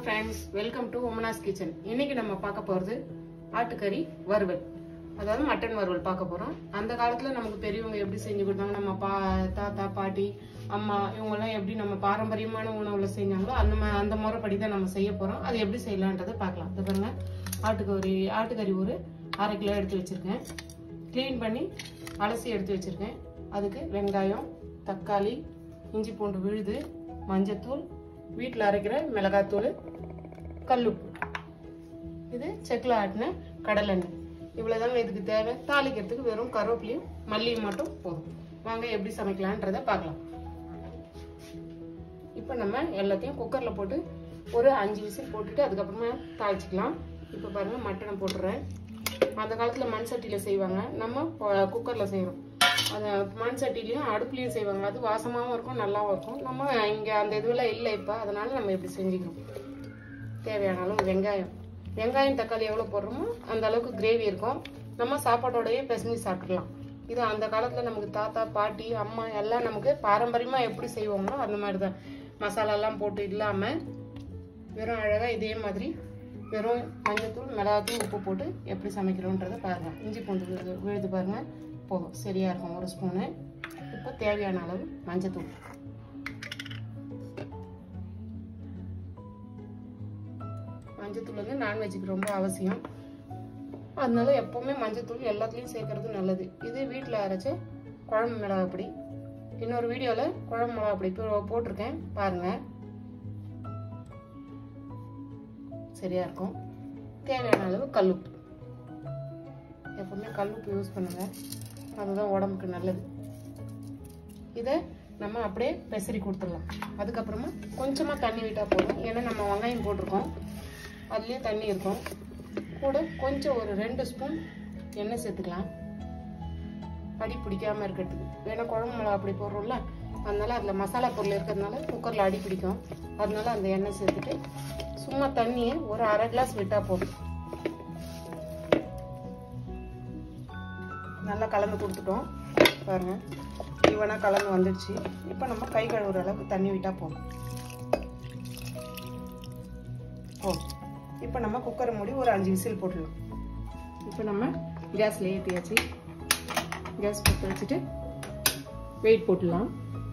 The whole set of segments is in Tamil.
ஃப்ரெண்ட்ஸ் வெல்கம் டு உமனாஸ் கிச்சன் இன்னைக்கு நம்ம பார்க்க போகிறது ஆட்டுக்கறி வறுவல் அதாவது மட்டன் வறுவல் பார்க்க போகிறோம் அந்த காலத்தில் நமக்கு பெரியவங்க எப்படி செஞ்சு கொடுத்தாங்க நம்ம பா தாத்தா பாட்டி அம்மா இவங்கெல்லாம் எப்படி நம்ம பாரம்பரியமான உணவுல செஞ்சாங்களோ அந்த மா அந்த முறைப்படி தான் நம்ம செய்ய போகிறோம் அது எப்படி செய்யலான்றதை பார்க்கலாம் இது பாருங்க ஆட்டுக்கறி ஆட்டுக்கறி ஒரு அரை கிலோ எடுத்து வச்சுருக்கேன் க்ளீன் பண்ணி அலசி எடுத்து வச்சுருக்கேன் அதுக்கு வெங்காயம் தக்காளி இஞ்சி பூண்டு விழுது மஞ்சத்தூள் வீட்டில் அரைக்கிற மிளகாத்தூள் கல்லுப்பு இது செக்கில் ஆட்டின கடலெண்ணெய் இவ்வளோதாங்க இதுக்கு தேவை தாளிக்கிறதுக்கு வெறும் கருவேப்பிலையும் மல்லியும் மட்டும் போதும் வாங்க எப்படி சமைக்கலான்றதை பார்க்கலாம் இப்போ நம்ம எல்லாத்தையும் குக்கரில் போட்டு ஒரு அஞ்சு விசில் போட்டுட்டு அதுக்கப்புறமா தாளிச்சிக்கலாம் இப்போ பாருங்கள் மட்டனை போட்டுறேன் அந்த காலத்தில் மண் சட்டியில் செய்வாங்க நம்ம குக்கரில் செய்கிறோம் அந்த மண் சட்டிலையும் அடுப்புலையும் செய்வாங்க அது வாசமாகவும் இருக்கும் நல்லாவும் இருக்கும் நம்ம இங்கே அந்த இதுவெல்லாம் இல்லை இப்போ அதனால நம்ம இப்படி செஞ்சுக்கிறோம் தேவையான அளவு வெங்காயம் வெங்காயம் தக்காளி எவ்வளோ போடுறோமோ அந்த அளவுக்கு கிரேவி இருக்கும் நம்ம சாப்பாட்டோடயே பிசைஞ்சு சாப்பிட்டுக்கலாம் இது அந்த காலத்தில் நமக்கு தாத்தா பாட்டி அம்மா எல்லாம் நமக்கு பாரம்பரியமாக எப்படி செய்வோங்களோ அந்த மாதிரி தான் மசாலாலாம் போட்டு இல்லாமல் வெறும் அழகாக இதே மாதிரி வெறும் மஞ்சத்தூள் மிளகாத்தூள் உப்பு போட்டு எப்படி சமைக்கிறோன்றதை பாருங்கள் இஞ்சி பூண்டு விழுது விழுது பாருங்கள் போதும் சரியாக இருக்கும் ஒரு ஸ்பூனு இப்போ தேவையான அளவு மஞ்சத்தூள் மஞ்சத்தூள் வந்து நான்வெஜ்ஜுக்கு ரொம்ப அவசியம் அதனால எப்போவுமே மஞ்சத்தூள் எல்லாத்துலேயும் சேர்க்கறது நல்லது இது வீட்டில் அரைச்ச குழம்பு மிளகாப்பொடி இன்னொரு வீடியோவில் குழம்பு மிளகாப்பொடி போட்டிருக்கேன் பாருங்கள் சரியா இருக்கும் தேவையான அளவு கல்லுப்பு எப்பவுமே கல்லுப்பு யூஸ் பண்ணுங்க அதுதான் உடம்புக்கு நல்லது இதை நம்ம அப்படியே பெசரி கொடுத்துடலாம் அதுக்கப்புறமா கொஞ்சமாக தண்ணி விட்டால் போதும் ஏன்னா நம்ம வெங்காயம் போட்டிருக்கோம் அதுலேயே தண்ணி இருக்கும் கூட கொஞ்சம் ஒரு ரெண்டு ஸ்பூன் எண்ணெய் சேர்த்துக்கலாம் அடி பிடிக்காம இருக்கிறதுக்கு ஏன்னா குழம்பு மிளகா அப்படி போடுறோம்ல அதனால அதில் மசாலா பொருள் இருக்கிறதுனால குக்கரில் அடி பிடிக்கும் அதனால அந்த எண்ணெய் சேர்த்துட்டு சும்மா தண்ணியை ஒரு அரை கிளாஸ் விட்டா போதும் நல்லா கலந்து கொடுத்துட்டோம் பாருங்க ஈவனாக கலந்து வந்துடுச்சு இப்போ நம்ம கை கழுவுற அளவுக்கு தண்ணி விட்டா போதும் போதும் இப்போ நம்ம குக்கரை மூடி ஒரு அஞ்சு விசில் போட்டுடலாம் இப்போ நம்ம கேஸில் ஏற்றியாச்சு கேஸ் பற்ற வச்சுட்டு வெயிட் போட்டுடலாம்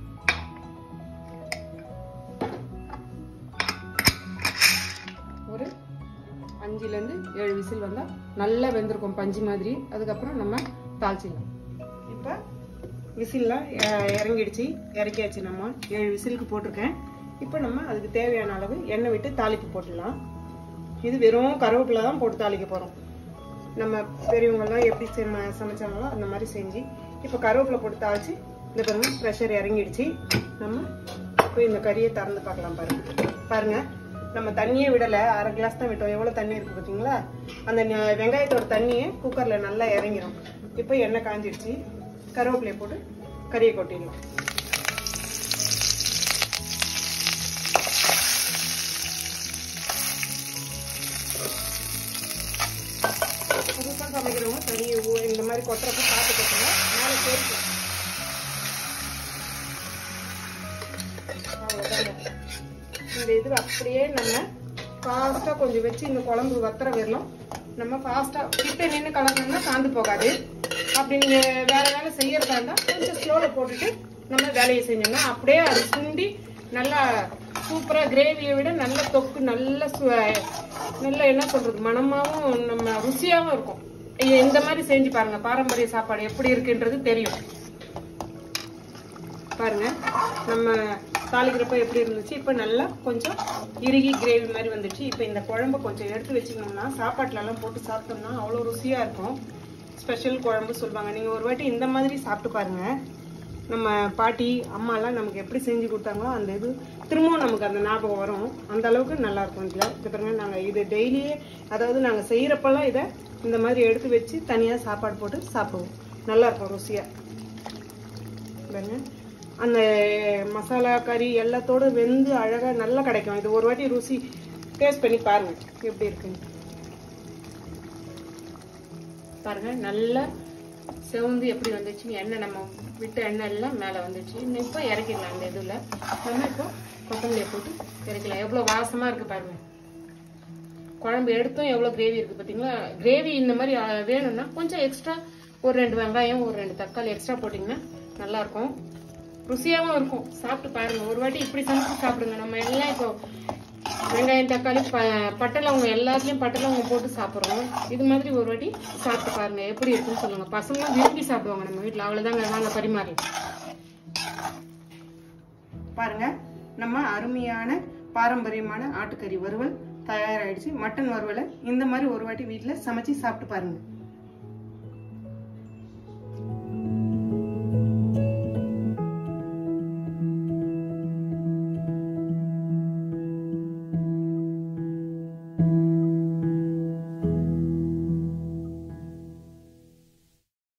ஒரு அஞ்சுலேருந்து ஏழு விசில் வந்தால் நல்லா வெந்திருக்கும் பஞ்சு மாதிரி அதுக்கப்புறம் நம்ம தாளிச்சிடலாம் இப்போ விசில்லாம் இறங்கிடுச்சு இறக்கியாச்சு நம்ம ஏழு விசிலுக்கு போட்டிருக்கேன் இப்போ நம்ம அதுக்கு தேவையான அளவு எண்ணெய் விட்டு தாளிப்பு போட்டுடலாம் இது வெறும் கருவேப்பிலை தான் போட்டு தாளிக்க போகிறோம் நம்ம பெரியவங்கெல்லாம் எப்படி சமைச்சாங்களோ அந்த மாதிரி செஞ்சு இப்போ கருவேப்பிலை போட்டு தாளிச்சு இந்த பாருங்க ப்ரெஷர் இறங்கிடுச்சு நம்ம இப்போ இந்த கறியை திறந்து பார்க்கலாம் பாருங்க பாருங்க நம்ம தண்ணியே விடலை அரை கிளாஸ் தான் விட்டோம் எவ்வளோ தண்ணி இருக்குது பார்த்தீங்களா அந்த வெங்காயத்தோட தண்ணியை குக்கரில் நல்லா இறங்கிடும் இப்போ எண்ணெய் காஞ்சிடுச்சு கருவேப்பிலையை போட்டு கறியை கொட்டிடலாம் புதுசாக சமைக்கிறவங்க தண்ணி இந்த மாதிரி கொட்டுறப்ப பார்த்து கொட்டுங்க மேலே சேர்க்கும் அவ்வளோதாங்க இந்த இது அப்படியே நம்ம ஃபாஸ்ட்டாக கொஞ்சம் வச்சு இந்த குழம்பு வத்துற வரலாம் நம்ம ஃபாஸ்ட்டாக கிட்ட நின்று கலக்கணும்னா காந்து போகாது அப்படி நீங்கள் வேறு வேலை செய்யறதா இருந்தால் கொஞ்சம் ஸ்லோவில் போட்டுட்டு நம்ம வேலையை செஞ்சோம்னா அப்படியே அது சுண்டி நல்லா சூப்பராக கிரேவியை விட நல்ல தொக்கு நல்ல நல்ல என்ன சொல்கிறது மனமாகவும் நம்ம ருசியாகவும் இருக்கும் இந்த மாதிரி செஞ்சு பாருங்க பாரம்பரிய சாப்பாடு எப்படி இருக்குன்றது தெரியும் பாருங்க நம்ம தாளிக்கிறப்ப எப்படி இருந்துச்சு இப்போ நல்லா கொஞ்சம் இறுகி கிரேவி மாதிரி வந்துச்சு இப்போ இந்த குழம்பு கொஞ்சம் எடுத்து வச்சுக்கணும்னா சாப்பாட்டுலலாம் போட்டு சாப்பிட்டோம்னா அவ்வளோ ருசியாக இருக்கும் ஸ்பெஷல் குழம்பு சொல்லுவாங்க நீங்கள் ஒரு வாட்டி இந்த மாதிரி சாப்பிட்டு பாருங்க நம்ம பாட்டி அம்மாலாம் நமக்கு எப்படி செஞ்சு கொடுத்தாங்களோ அந்த இது திரும்பவும் நமக்கு அந்த ஞாபகம் வரும் அந்த அளவுக்கு நல்லா இருக்கும் இதில் இது பாருங்க நாங்கள் இது டெய்லியே அதாவது நாங்கள் செய்கிறப்பெல்லாம் இதை இந்த மாதிரி எடுத்து வச்சு தனியாக சாப்பாடு போட்டு சாப்பிடுவோம் நல்லா இருக்கும் ருசியாக பாருங்க அந்த மசாலா கறி எல்லாத்தோடு வெந்து அழகாக நல்லா கிடைக்கும் இது ஒரு வாட்டி ருசி டேஸ்ட் பண்ணி பாருங்க எப்படி இருக்குன்னு பாருங்க நல்லா செவந்து எப்படி வந்துச்சு எண்ணெய் நம்ம விட்ட எண்ணெய் எல்லாம் மேலே வந்துச்சு இன்னும் இப்போ இறக்கிடலாம் அந்த இதில் நம்ம இப்போ கொத்தமல்லியை போட்டு இறக்கலாம் எவ்வளோ வாசமாக இருக்குது பாருங்க குழம்பு எடுத்தும் எவ்வளோ கிரேவி இருக்குது பார்த்தீங்களா கிரேவி இந்த மாதிரி ஆ, வேணும்னா கொஞ்சம் எக்ஸ்ட்ரா ஒரு ரெண்டு வெங்காயம் ஒரு ரெண்டு தக்காளி எக்ஸ்ட்ரா போட்டிங்கன்னா நல்லாயிருக்கும் ருசியாகவும் இருக்கும் சாப்பிட்டு பாருங்க ஒரு வாட்டி இப்படி சமைச்சு சாப்பிடுங்க நம்ம எல்லாம் இப்போ வெங்காயம் தக்காளி ப பட்டை லவங்கம் எல்லாத்துலேயும் பட்டை லவங்கம் போட்டு சாப்பிட்றோம் இது மாதிரி ஒரு வாட்டி சாப்பிட்டு பாருங்க எப்படி இருக்குன்னு சொல்லுங்க பசங்களும் விரும்பி சாப்பிடுவாங்க நம்ம வீட்டில் அவ்வளோதாங்க வாங்க பரிமாறலாம் பாருங்க நம்ம அருமையான பாரம்பரியமான ஆட்டுக்கறி வறுவல் தயாராயிடுச்சு மட்டன் வறுவலை இந்த மாதிரி ஒரு வாட்டி வீட்டில் சமைச்சு சாப்பிட்டு பாருங்க